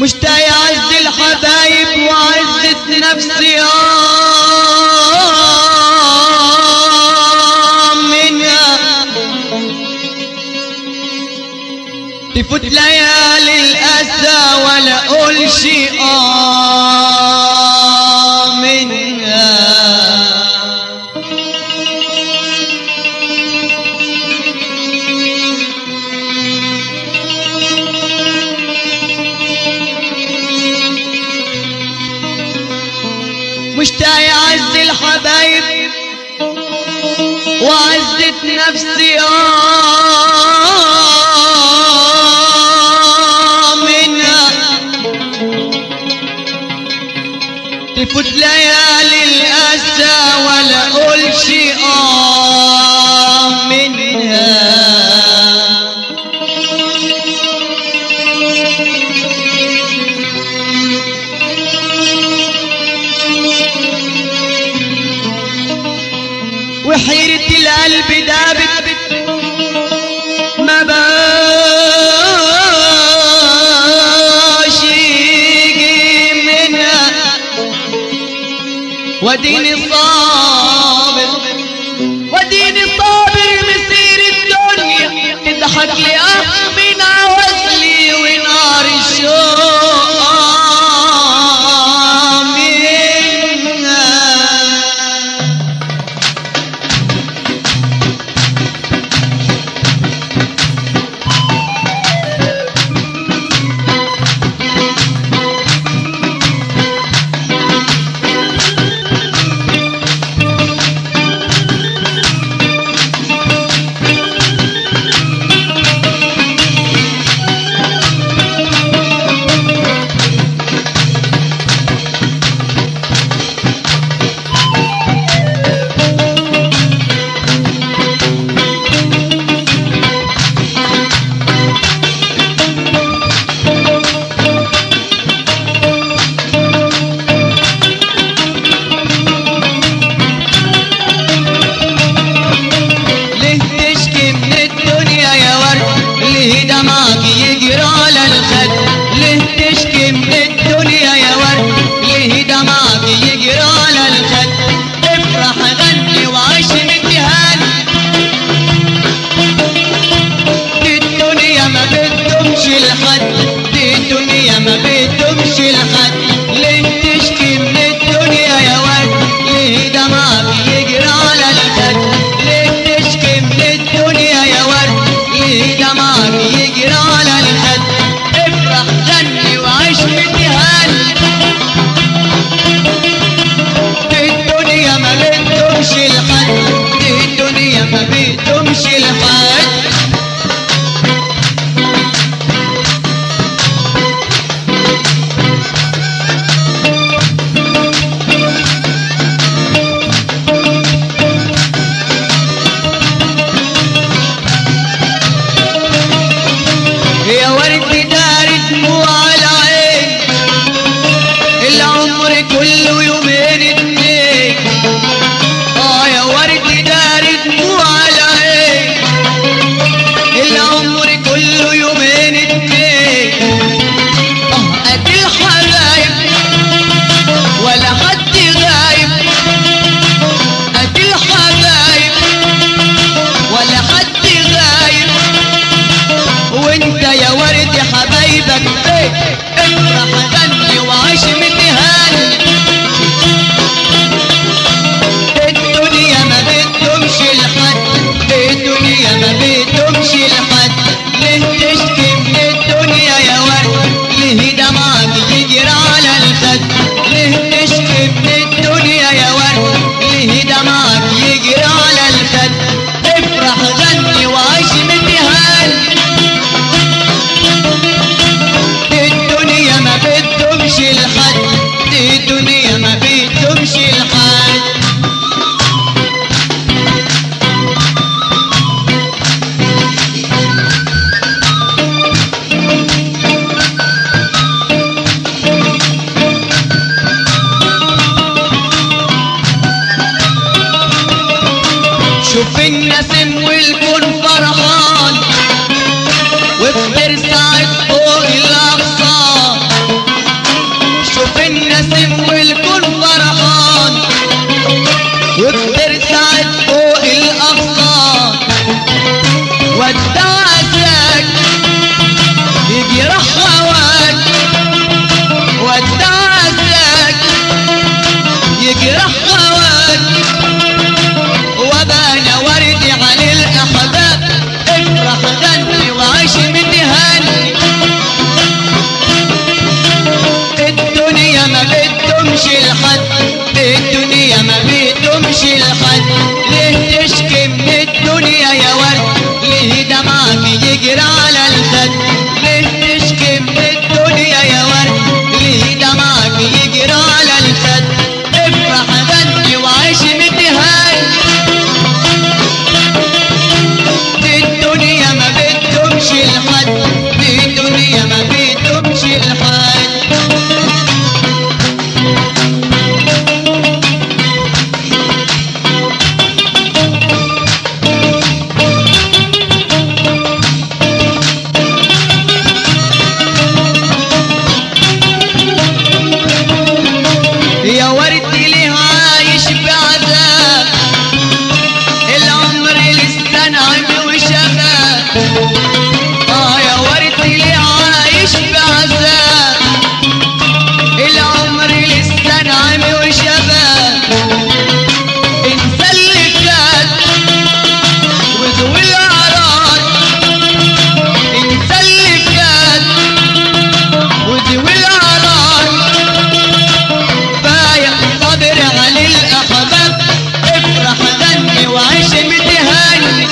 مشتاق اعز الحبايب وعزة نفسي آه منها تفوت ليالي الأسى ولا أقولش آه منها مشتاق اعز الحبايب وعزة نفسي آه منها تفوت ليالي الأسى ولا أقولش آه منها وحيرة القلب دابت ما باش يجي منها وديني صابر وديني صابر مسير الدنيا تضحك لي أخ من عوزلي ونار الشوق منها ليه تشكي من الدنيا يا ورد ليه دمعك يجري على الخد ليه تشكي من الدنيا يا ورد ليه دمعك يجري على الخد افرح غني وعيش امتهان دي الدنيا ما بتدومش لحد دي الدنيا ما بتدومش لحد ليه تشكي من الدنيا يا ورد ليه دمعك يجري على الخد ليه تشكي من الدنيا يا ورد ليه دمعك يجري على الخد افرح غني وعيش متهان دي الدنيا ما بتدومش لحد دي الدنيا ما بتدومش لحد يا ورد دار دموع العين العمر كله يومين اتنين اه يا ورد دار دموع العين العمر كله يومين اتنين اه قد الحبايب ولا حد غايب قد الحبايب ولا حد غايب وانت يا ورد حبايبك ايه افرح غني وعيش متهان الدنيا ما بتدومش لحد الدنيا ما بتدومش لحد ليه تشكي من الدنيا يا ورد ليه دمعك يجري على الخد ليه تشكي من الدنيا يا ورد ليه دمعك يجري على الخد افرح غني وعيش متهان الدنيا ما بتدومش لحد الدنيا ما بتدومش لحد شوف النسم والكون فرحان وافطر ساعة فوق الأغصان يجرح هواك وبان وردي على الأحباب افرح غني وعيش متهني الدنيا ما بتدومش لحد الدنيا ما بتدومش لحد ليه تشكي من الدنيا يا ورد ليه دمعك يجري على الخد ليه تشكي من الدنيا يا ورد ليه دمعك يجري على الخد افرح غني وعيش متهان الدنيا ما بتدومش لحد الدنيا ما بتدومش لحد يا ورد ليه عايش بعذاب العمر لسه نعم وشباب اه يا ورد ليه عايش بعذاب العمر لسه نعم وشباب انسى اللي فات وذوي الاعراض انسى اللي فات وذوي الاعراض بايع صابر على الأحباب افرح غني وعيش متهني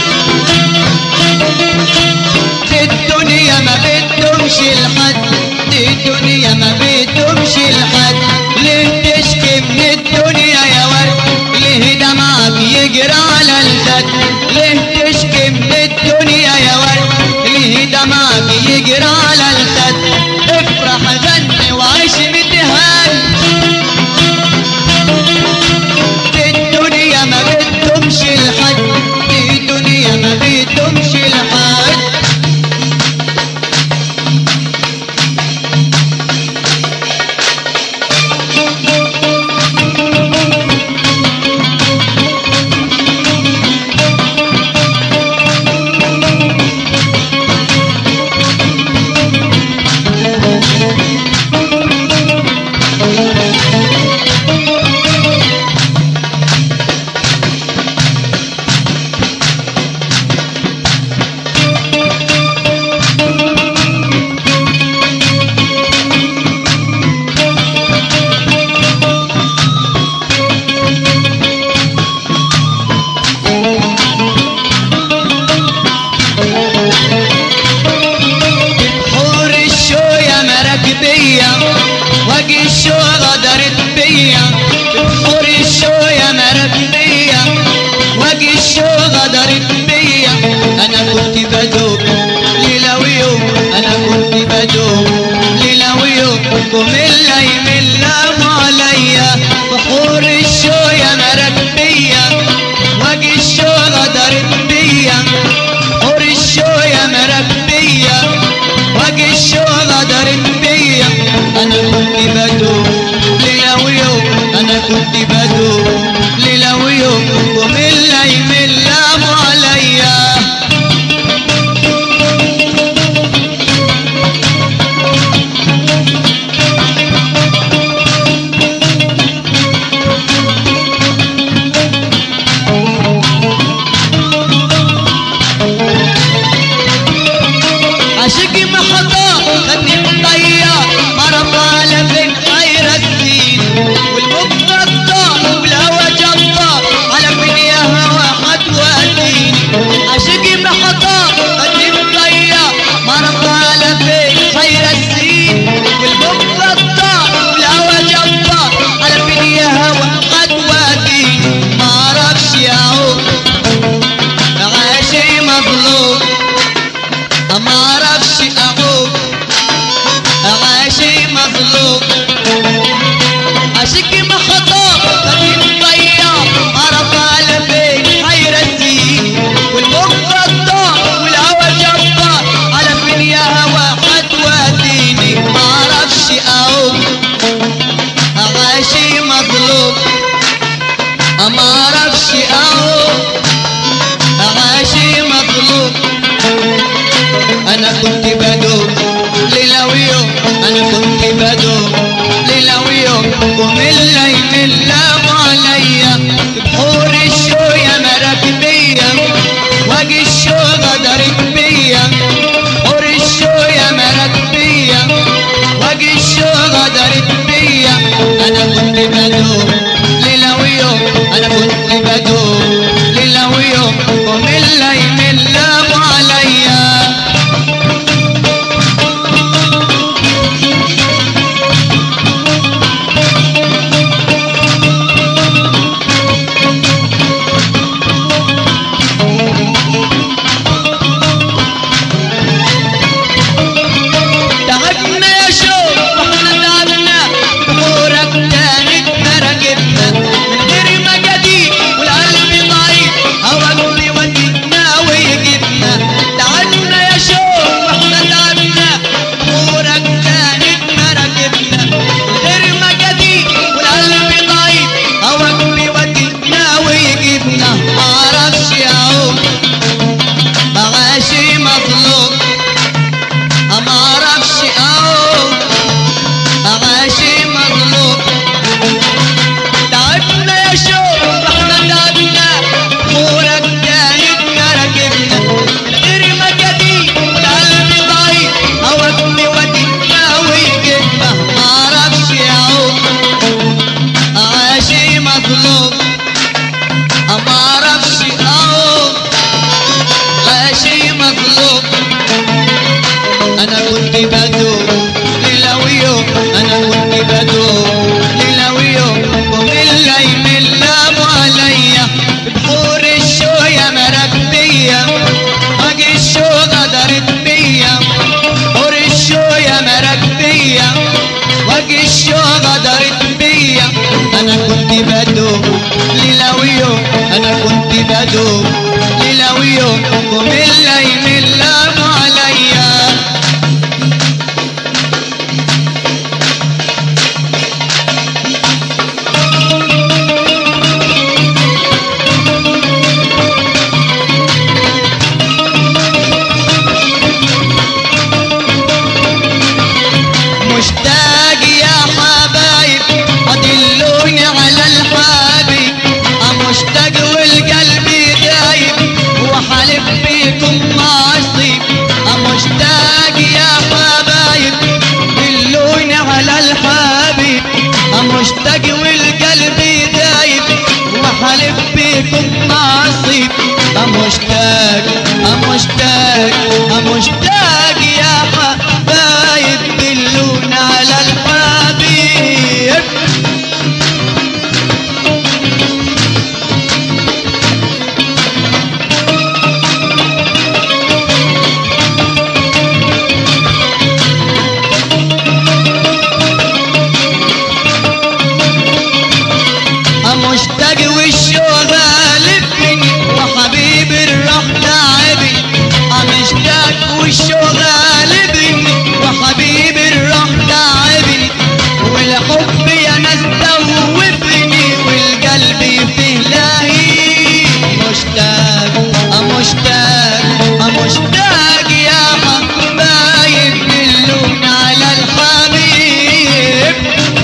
الدنيا ما بتدومش لحد الدنيا ما بتدومش لحد ليه تشكي من الدنيا يا ورد ليه دمعك يجري على الخد ليه تشكي من الدنيا يا ورد ليه دمعك يجري على الخد افرح غني وعيش متهني الدنيا ما بتدومش لحد الدنيا ما بتدومش لحد حور الشو يا مراكبية واجي الشو غدرت بيا حور الشو يا مراكبية واجي الشو غدرت بيا انا كنت بدوب ليلة ويوم انا كنت بدوب ليلة ويوم قوم اللي يملام عليا بحور الشو يا مراكبية واجي الشو غدرت بيا حور الشو يا مراكبية واجي الشغل غدرت بيا انا كنت بدوب ليلة ويوم انا كنت بدوب ليلة ويوم ومن اللي يملام عليا عشقي ما خطا خدني مطيا مرض على بين خير الدين والبكرة الضاء والهوى جبار على بين يا هوى حد وديني عشقي ما خطا خدني مطيا مرض على بين خير الدين والبكرة الضاء والهوى جبار على بين يا هوى حد وديني ما اعرفش اعوق عاشي مظلوم ما اعرفش اعوق عاشي مظلوم عشقي ما خطا قديم ضيع عرف على بين حيرتي والمخ الضاع والهوى جبار على فين يا هوى حد وديني ما اعرفش اعوق عاشي مظلوم ما اعرفش اعوق عاشي مظلوم انا كنت بدوب ليلة ويوم انا كنت بدوب ليلة ويوم ومن الليل لا انا كنت بدوم ليلة ويوم ومن لا يمل ابو عليا تعبنا يا شوق واحنا تعبنا بحورك كانت مراكبنا من غير ما جديد والقلب ضعيف هواك بيودينا ويجيبنا تعبنا يا شوق واحنا تعبنا بحورك كانت مراكبنا من غير ما جديد والقلب ضعيف هواك بيودينا ويجيبنا معرفش اعوم بغاشي مظلوم ما اعرفش اهو اغاشي مظلوم تعبنا يا شوق احنا تعبنا امورك كانت مراكبنا من غير ما جديد القلب ضعيف هواك مودينا ويجيبنا ما اعرفش اهو اغاشي مظلوم ما اعرفش اهو غاشي مظلوم انا كنت بدوم ليلة ويوم انا كنت بدوم ليلة ويوم ومن لا يمل ابو عليا بحور الشو يا مرق بيا باقي الشو غدرت بيا بحور الشو يا مرق بيا باقي الشو غدرت بيا انا كنت بدوم ليلة ويوم انا كنت بدوم ليلة ويوم ومن لا يمل ابو عليا مشتاق يا حبايب أدلوني على الحبيب مشتاق والقلب دايب وحلف بيكم ما أصيب مشتاق يا حبايب دلوني على الحبيب مشتاق والقلب دايب وحلف بيكم ما أصيب مشتاق مشتاق مشتاق يا حبايب دلونا على الحبيب مشتاق والشوق غالبني وحبيب الروح تعبني مشتاق والشوق غالبني وحبيب الروح تعبني والحب يا ناس دوبني والقلب فيه لاهي مشتاق مشتاق مشتاق يا حبايب دلونا على الحبيب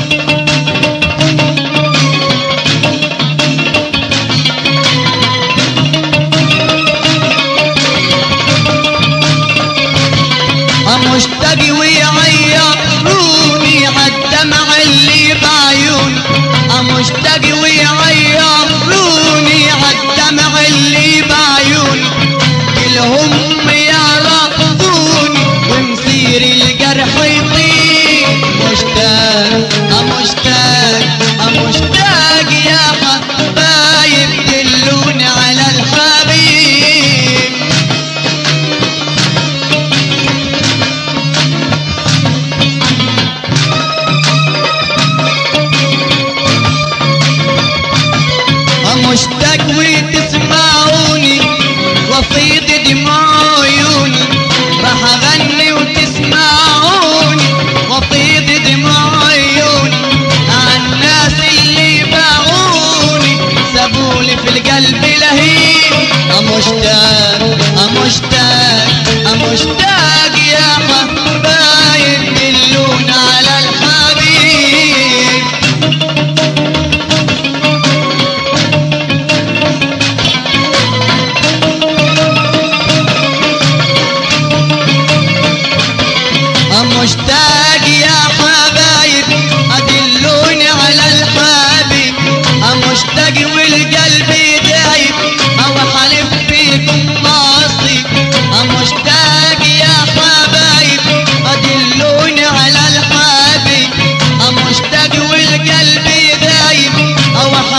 مشتاق ويعيروني عالدمع اللي بعيوني مشتاق ويعيروني عالدمع اللي بعيوني كلهم يعرفوني ومصير الجرح يطير مشتاق مشتاق مشتاق يا حبايب دلوني على الحبيب مشتاق وتسمعوني وفيض دموع عيوني راح اغني وتسمعوني وفيض دموع عيوني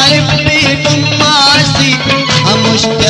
عارف بيكم معاصي مش